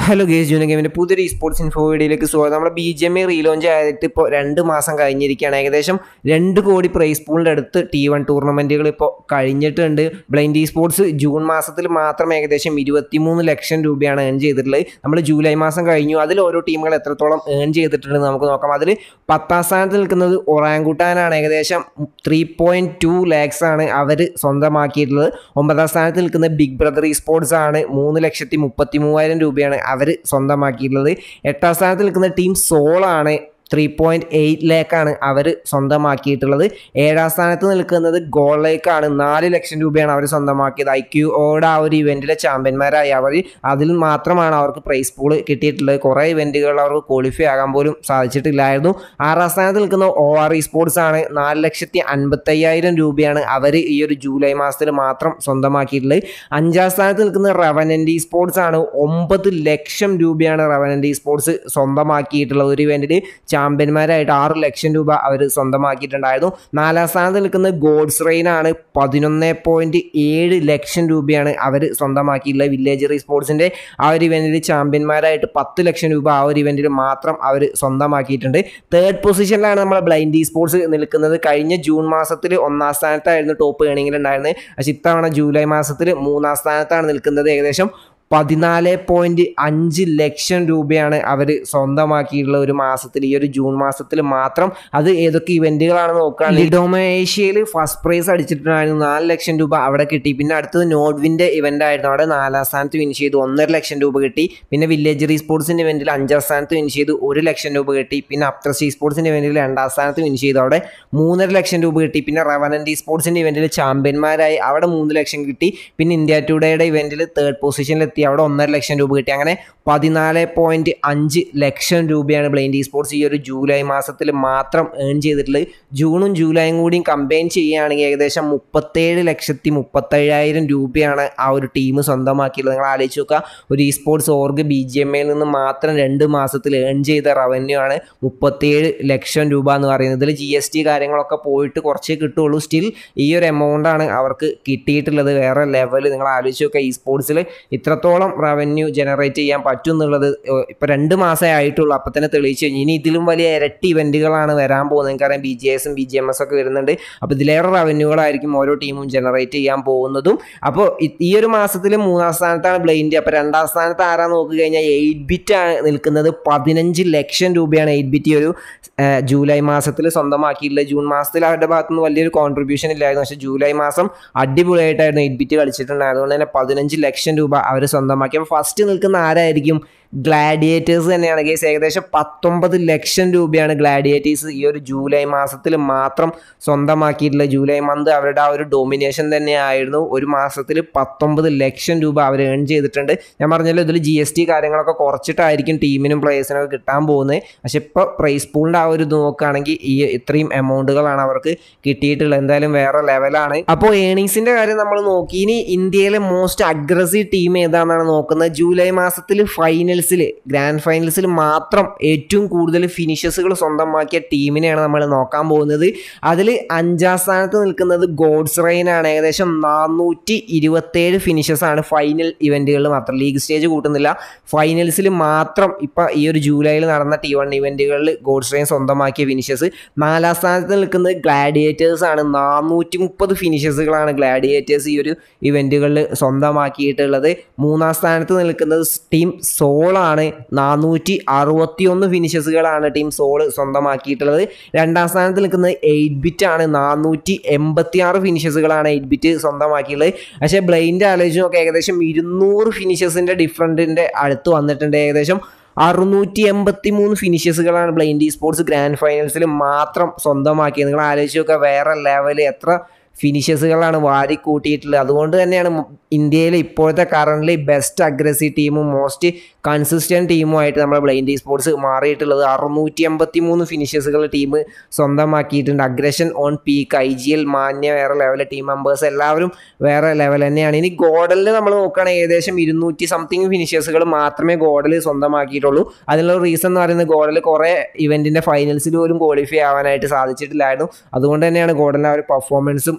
hello guys junior ഗെയിമിൻ്റെ പുതിയൊരു sports info വീഡിയോയിലേക്ക് സ്വാഗതം നമ്മുടെ B G M I relaunch ആയിട്ട് ഇപ്പോൾ രണ്ട് മാസം കഴിഞ്ഞിരിക്കുകയാണ് ഏകദേശം രണ്ട് കോടി പ്രൈസ് പൂളിൻ്റെ അടുത്ത് ടി വൺ ടൂർണമെൻറ്റുകൾ ഇപ്പോൾ കഴിഞ്ഞിട്ടുണ്ട് ബ്ലൈൻഡ് ഇ സ്പോർട്സ് ജൂൺ മാസത്തിൽ മാത്രം ഏകദേശം ഇരുപത്തിമൂന്ന് ലക്ഷം രൂപയാണ് ഏൺ ചെയ്തിട്ടുള്ളത് നമ്മൾ ജൂലൈ മാസം കഴിഞ്ഞു അതിൽ ഓരോ ടീമുകൾ എത്രത്തോളം ഏൺ ചെയ്തിട്ടുണ്ടെന്ന് നമുക്ക് നോക്കാം അതിൽ പത്താം സ്ഥാനത്ത് നിൽക്കുന്നത് ഒറാങ്കുട്ടാനാണ് ഏകദേശം ത്രീ പോയിൻറ്റ് ടു ലാക്സ് ആണ് അവർ സ്വന്തമാക്കിയിട്ടുള്ളത് ഒമ്പതാം സ്ഥാനത്ത് നിൽക്കുന്ന ബിഗ് ബ്രദർ ഇ സ്പോർട്സ് ആണ് മൂന്ന് ലക്ഷത്തി മുപ്പത്തി മൂവായിരം രൂപയാണ് അവർ സ്വന്തമാക്കിയിട്ടുള്ളത് എട്ടാം സ്ഥാനത്ത് നിൽക്കുന്ന ടീം സോളാണ് ത്രീ പോയിൻറ്റ് എയ്റ്റ് ലേക്കാണ് അവർ സ്വന്തമാക്കിയിട്ടുള്ളത് ഏഴാം സ്ഥാനത്ത് നിൽക്കുന്നത് ഗോളിലേക്കാണ് നാല് ലക്ഷം രൂപയാണ് അവർ സ്വന്തമാക്കിയത് ഐ ക്യു ഓടെ ആ ഒരു ഇവൻറ്റിലെ ചാമ്പ്യന്മാരായി അവർ അതിൽ മാത്രമാണ് അവർക്ക് പ്രൈസ് പൂൾ കിട്ടിയിട്ടുള്ളത് കുറേ ഇവൻറ്റുകൾ അവർക്ക് ക്വാളിഫൈ ആകാൻ പോലും സാധിച്ചിട്ടില്ലായിരുന്നു ആറാം സ്ഥാനത്ത് നിൽക്കുന്ന ഒ ആർ ഇ സ്പോർട്സ് ആണ് നാല് ലക്ഷത്തി അൻപത്തയ്യായിരം രൂപയാണ് അവർ ഈ ഒരു ജൂലൈ മാസത്തിൽ മാത്രം സ്വന്തമാക്കിയിട്ടുള്ളത് അഞ്ചാം സ്ഥാനത്ത് നിൽക്കുന്ന റവനൻറ്റി സ്പോർട്സ് ആണ് ഒമ്പത് ലക്ഷം രൂപയാണ് റവനൻറ്റി സ്പോർട്സ് സ്വന്തമാക്കിയിട്ടുള്ളത് ഒരു ഇവൻറ്റിൽ ചാമ്പ്യന്മാരായിട്ട് ആറ് ലക്ഷം രൂപ അവർ സ്വന്തമാക്കിയിട്ടുണ്ടായിരുന്നു നാലാം സ്ഥാനത്ത് നിൽക്കുന്ന ഗോഡ്സ് റെയിൻ ആണ് പതിനൊന്ന് പോയിൻറ്റ് ഏഴ് ലക്ഷം രൂപയാണ് അവർ സ്വന്തമാക്കിയിട്ടുള്ളത് വില്ലേജറി സ്പോർട്സിൻ്റെ ആ ഒരു ഇവൻറ്റിൽ ചാമ്പ്യന്മാരായിട്ട് പത്ത് ലക്ഷം രൂപ ആ ഒരു ഇവൻറ്റിൽ മാത്രം അവർ സ്വന്തമാക്കിയിട്ടുണ്ട് തേർഡ് പൊസിഷനിലാണ് നമ്മൾ ബ്ലൈൻഡ് ഇ സ്പോർട്സ് നിൽക്കുന്നത് കഴിഞ്ഞ ജൂൺ മാസത്തിൽ ഒന്നാം സ്ഥാനത്തായിരുന്നു ടോപ്പ് ഏണിങ്ങിൽ ഉണ്ടായിരുന്നത് പക്ഷേ ഇത്തവണ ജൂലൈ മാസത്തിൽ മൂന്നാം സ്ഥാനത്താണ് നിൽക്കുന്നത് ഏകദേശം പതിനാല് പോയിൻറ്റ് അഞ്ച് ലക്ഷം രൂപയാണ് അവർ സ്വന്തമാക്കിയിട്ടുള്ള ഒരു മാസത്തിൽ ഈ ഒരു ജൂൺ മാസത്തിൽ മാത്രം അത് ഏതൊക്കെ ഇവൻറ്റുകളാണ് നോക്കുകയാണെങ്കിൽ ലിഡോമ ഏഷ്യയിൽ ഫസ്റ്റ് പ്രൈസ് അടിച്ചിട്ടുണ്ടായിരുന്നു നാല് ലക്ഷം രൂപ അവിടെ കിട്ടി പിന്നെ അടുത്തത് നോഡ്വിൻ്റെ ഇവൻ്റ് ആയിരുന്നു അവിടെ നാലാം സ്ഥാനത്ത് വിൻ ചെയ്തു ഒന്നര ലക്ഷം രൂപ കിട്ടി പിന്നെ വില്ലേജറി സ്പോർട്സിൻ്റെ ഇവൻറ്റിൽ അഞ്ചാം സ്ഥാനത്ത് വിൻ ചെയ്തു ഒരു ലക്ഷം രൂപ കിട്ടി പിന്നെ അപ്ത്രസി സ്പോർട്സിൻ്റെ ഇവൻറ്റിൽ രണ്ടാം സ്ഥാനത്ത് വിൻ ചെയ്തു അവിടെ മൂന്നര ലക്ഷം രൂപ കിട്ടി പിന്നെ റവനൻറ്റി സ്പോർട്സിൻ്റെ ഇവൻറ്റിൽ ചാമ്പ്യന്മാരായി അവിടെ മൂന്ന് ലക്ഷം കിട്ടി പിന്നെ ഇന്ത്യ ടുഡേയുടെ ഇവൻറ്റിൽ തേർഡ് പൊസിഷനിലെത്തി അവിടെ ഒന്നര ലക്ഷം രൂപ കിട്ടി അങ്ങനെ പതിനാല് പോയിൻറ്റ് അഞ്ച് ലക്ഷം രൂപയാണ് ബ്ലൈൻഡ് ഇ സ്പോർട്സ് ഈ ഒരു ജൂലൈ മാസത്തിൽ മാത്രം ഏൺ ചെയ്തിട്ടുള്ളത് ജൂണും ജൂലൈയും കൂടിയും കമ്പൈൻ ചെയ്യുകയാണെങ്കിൽ ഏകദേശം മുപ്പത്തേഴ് ലക്ഷത്തി മുപ്പത്തയ്യായിരം രൂപയാണ് ആ ഒരു ടീം സ്വന്തമാക്കിയിട്ടുള്ളത് നിങ്ങൾ ആലോചിച്ച് നോക്കുക ഒരു esports org B G M എയിൽ നിന്ന് മാത്രം രണ്ട് മാസത്തിൽ ഏൺ ചെയ്ത റവന്യൂ ആണ് മുപ്പത്തേഴ് ലക്ഷം രൂപ എന്ന് പറയുന്നത് ഇതിൽ ജി എസ് ടി കാര്യങ്ങളൊക്കെ പോയിട്ട് കുറച്ചേ കിട്ടുള്ളൂ സ്റ്റിൽ ഈ ഒരു എമൗണ്ടാണ് അവർക്ക് കിട്ടിയിട്ടുള്ളത് വേറെ ലെവൽ നിങ്ങൾ ആലോചിച്ച് നോക്കുക ഇ സ്പോർട്സിൽ ഇത്രത്തോളം റവന്യൂ ജനറേറ്റ് ചെയ്യാൻ പറ്റും എന്നുള്ളത് ഇപ്പോൾ രണ്ട് മാസമേ ആയിട്ടുള്ളൂ അപ്പോൾ തന്നെ തെളിയിച്ചു കഴിഞ്ഞു ഇനി ഇതിലും വലിയ ഇരട്ടി ഇവൻറ്റുകളാണ് വരാൻ പോകുന്നത് നിങ്ങൾക്കറിയാം ബി ജി എസും ബി ജി എം എസ് ഒക്കെ വരുന്നുണ്ട് അപ്പോൾ ഇതിലേറെ റവന്യൂകളായിരിക്കും ഓരോ ടീമും ജനറേറ്റ് ചെയ്യാൻ പോകുന്നതും അപ്പോൾ ഈ ഒരു മാസത്തിൽ മൂന്നാം സ്ഥാനത്താണ് ബ്ലൈൻഡ് അപ്പോൾ രണ്ടാം സ്ഥാനത്ത് ആരാ നോക്കി കഴിഞ്ഞാൽ എയ്റ്റ് ബിറ്റ് ആണ് നിൽക്കുന്നത് പതിനഞ്ച് ലക്ഷം രൂപയാണ് എയ്റ്റ് ബിറ്റ് ഒരു ജൂലൈ മാസത്തിൽ സ്വന്തമാക്കിയിട്ടുള്ളത് ജൂൺ മാസത്തിൽ അവരുടെ ഭാഗത്തുനിന്ന് വലിയൊരു കോൺട്രിബ്യൂഷൻ ഇല്ലായിരുന്നു പക്ഷേ ജൂലൈ മാസം അടിപൊളിയായിട്ടായിരുന്നു എയ്റ്റ് ബിറ്റ് കളിച്ചിട്ടുണ്ട് അതുകൊണ്ട് തന്നെ പതിനഞ്ച് ലക്ഷം രൂപ അവർ സ്വന്തമാക്കി അപ്പോൾ ഫസ്റ്റ് നിൽക്കുന്ന ആരായിരിക്കും ഗ്ലാഡിയേറ്റേഴ്സ് തന്നെയാണ് കേസ് ഏകദേശം പത്തൊമ്പത് ലക്ഷം രൂപയാണ് ഗ്ലാഡിയേറ്റേഴ്സ് ഈ ഒരു ജൂലൈ മാസത്തിൽ മാത്രം സ്വന്തമാക്കിയിട്ടുള്ളത് ജൂലൈ മന്ത് അവരുടെ ആ ഒരു ഡൊമിനേഷൻ തന്നെയായിരുന്നു ഒരു മാസത്തിൽ പത്തൊമ്പത് ലക്ഷം രൂപ അവർ ഏൺ ചെയ്തിട്ടുണ്ട് ഞാൻ പറഞ്ഞല്ലോ ഇതിൽ ജി എസ് ടി കാര്യങ്ങളൊക്കെ കുറച്ചിട്ടായിരിക്കും ടീമിനും പ്ലേയേഴ്സിനൊക്കെ കിട്ടാൻ പോകുന്നത് പക്ഷെ ഇപ്പോൾ പ്രൈസ് പൂളിൻ്റെ ആ ഒരു ഇത് നോക്കുകയാണെങ്കിൽ ഈ ഇത്രയും എമൗണ്ടുകളാണ് അവർക്ക് കിട്ടിയിട്ടുള്ളത് എന്തായാലും വേറെ ലെവലാണ് അപ്പോൾ ഏണിങ്സിൻ്റെ കാര്യം നമ്മൾ നോക്കി ഇനി ഇന്ത്യയിലെ മോസ്റ്റ് അഗ്രസീവ് ടീം ഏതാണെന്നാണ് നോക്കുന്നത് ജൂലൈ മാസത്തിൽ ഫൈനൽസിൽ ഗ്രാൻഡ് ഫൈനൽസിൽ മാത്രം ഏറ്റവും കൂടുതൽ ഫിനിഷസുകൾ സ്വന്തമാക്കിയ ടീമിനെയാണ് നമ്മൾ നോക്കാൻ പോകുന്നത് അതിൽ അഞ്ചാം സ്ഥാനത്ത് നിൽക്കുന്നത് ഗോഡ്സ് റെയിൻ ആണ് ഏകദേശം നാനൂറ്റി ഇരുപത്തേഴ് ഫിനിഷസ് ആണ് ഫൈനൽ ഇവൻറ്റുകളിൽ മാത്രം ലീഗ് സ്റ്റേജ് കൂട്ടുന്നില്ല ഫൈനൽസിൽ മാത്രം ഇപ്പം ഈ ഒരു ജൂലൈയിൽ നടന്ന ടി വൺ ഇവൻറ്റുകളിൽ ഗോഡ്സ് റെയിൻ സ്വന്തമാക്കിയ ഫിനിഷസ് നാലാം സ്ഥാനത്ത് നിൽക്കുന്നത് ഗ്ലാഡിയേറ്റേഴ്സ് ആണ് നാനൂറ്റി മുപ്പത് ഫിനിഷസുകളാണ് ഗ്ലാഡിയേറ്റേഴ്സ് ഈ ഒരു ഇവൻറ്റുകളിൽ സ്വന്തമാക്കിയിട്ടുള്ളത് മൂന്നാം സ്ഥാനത്ത് നിൽക്കുന്നത് ടീം സോളാണ് നാനൂറ്റി അറുപത്തി ഒന്ന് ഫിനിഷസുകളാണ് ടീം സോള് സ്വന്തമാക്കിയിട്ടുള്ളത് രണ്ടാം സ്ഥാനത്ത് നിൽക്കുന്നത് എയ്റ്റ് ബിറ്റ് ആണ് നാനൂറ്റി എൺപത്തി ആറ് ഫിനിഷസുകളാണ് എയ്റ്റ് ബിറ്റ് സ്വന്തമാക്കിയുള്ളത് പക്ഷേ ബ്ലൈൻഡ് ആലോചിച്ച് നോക്കുക ഏകദേശം ഇരുന്നൂറ് ഫിനിഷസിൻ്റെ ഡിഫറൻറ്റിൻ്റെ അടുത്ത് വന്നിട്ടുണ്ട് ഏകദേശം അറുന്നൂറ്റി എൺപത്തി മൂന്ന് ഫിനിഷസുകളാണ് ബ്ലൈൻഡ് ഇ സ്പോർട്സ് ഗ്രാൻഡ് ഫൈനൽസിൽ മാത്രം സ്വന്തമാക്കിയത് നിങ്ങൾ ആലോചിച്ച് നോക്കുക വേറെ ലെവൽ എത്ര ഫിനിഷസുകളാണ് വാരി കൂട്ടിയിട്ടുള്ളത് അതുകൊണ്ട് തന്നെയാണ് ഇന്ത്യയിലെ ഇപ്പോഴത്തെ കറൻ്റ് ബെസ്റ്റ് അഗ്രസീവ് ടീമും മോസ്റ്റ് കൺസിസ്റ്റൻറ്റ് ടീമുമായിട്ട് നമ്മുടെ ബ്ലൈൻഡ് ഇ സ്പോർട്സ് മാറിയിട്ടുള്ളത് അറുന്നൂറ്റി എൺപത്തി മൂന്ന് ഫിനിഷസുകൾ ടീം സ്വന്തമാക്കിയിട്ടുണ്ട് aggression on peak I G L മാന്യ വേറെ ലെവലിലെ ടീം മെമ്പേഴ്സ് എല്ലാവരും വേറെ ലെവൽ തന്നെയാണ് ഇനി ഗോഡലിൽ നമ്മൾ നോക്കുകയാണെങ്കിൽ ഏകദേശം ഇരുന്നൂറ്റി സംതിങ് ഫിനിഷസുകൾ മാത്രമേ ഗോഡൽ സ്വന്തമാക്കിയിട്ടുള്ളൂ അതിനുള്ള റീസൺ എന്ന് പറയുന്നത് ഗോഡൽ കുറേ ഇവൻറ്റിൻ്റെ ഫൈനൽസിൽ പോലും ക്വാളിഫൈ ആവാനായിട്ട് സാധിച്ചിട്ടില്ലായിരുന്നു അതുകൊണ്ട് തന്നെയാണ് ഗോഡലിൻ്റെ ആ ഒരു പെർഫോമൻസും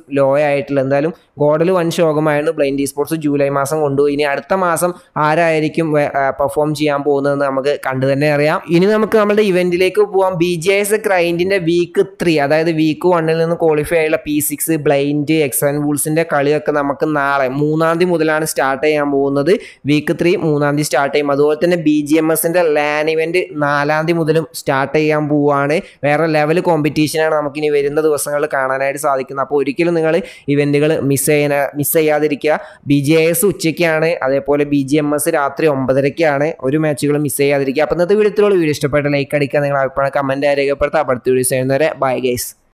ലോ ആയിട്ടുള്ളത് എന്തായാലും ഗോഡൽ വൻ ശോകമായിരുന്നു ബ്ലൈൻഡ് ഈ സ്പോർട്സ് ജൂലൈ മാസം കൊണ്ടുപോയി ഇനി അടുത്ത മാസം ആരായിരിക്കും പെർഫോം ചെയ്യാൻ പോകുന്നതെന്ന് നമുക്ക് കണ്ടു തന്നെ അറിയാം ഇനി നമുക്ക് നമ്മുടെ ഇവന്റിലേക്ക് പോവാം ബി ജെ എസ് ക്രൈൻറ്റിന്റെ വീക്ക് ത്രീ അതായത് വീക്ക് വണ്ണിൽ നിന്ന് ക്വാളിഫൈ ആയുള്ള പി സിക്സ് ബ്ലൈൻഡ് എക്സൻ വൂൾസിന്റെ കളിയൊക്കെ നമുക്ക് നാളെ മൂന്നാം തീയതി മുതലാണ് സ്റ്റാർട്ട് ചെയ്യാൻ പോകുന്നത് വീക്ക് ത്രീ മൂന്നാം തീയതി സ്റ്റാർട്ട് ചെയ്യും അതുപോലെ തന്നെ ബി ജി എം എസിന്റെ ലാൻ ഇവന്റ് നാലാം തീയതി മുതലും സ്റ്റാർട്ട് ചെയ്യാൻ പോവുകയാണ് വേറെ ലെവൽ കോമ്പറ്റീഷനാണ് നമുക്കിനി വരുന്ന ദിവസങ്ങളിൽ കാണാനായിട്ട് സാധിക്കുന്നത് അപ്പോൾ ഒരിക്കലും നിങ്ങൾ ഇവന്റുകൾ മിസ് ചെയ്യാൻ മിസ് ചെയ്യാതിരിക്കുക ബി ജി എസ് ഉച്ചയ്ക്കാണ് അതേപോലെ ബി ജി എം എസ് രാത്രി ഒമ്പതരയ്ക്കാണ് ഒരു മാച്ചുകൾ മിസ് ചെയ്യാതിരിക്കുക അപ്പോൾ ഇന്നത്തെ വീഡിയോത്തിലുള്ള വീഡിയോ ഇഷ്ടപ്പെട്ട ലൈക്ക് അടിക്കുക നിങ്ങൾ അഭിപ്രായം കമൻറ്റ് രേഖപ്പെടുത്തുക അടുത്ത വീഡിയോസ് ചെയ്യുന്നവരെ ബൈ ഗൈസ്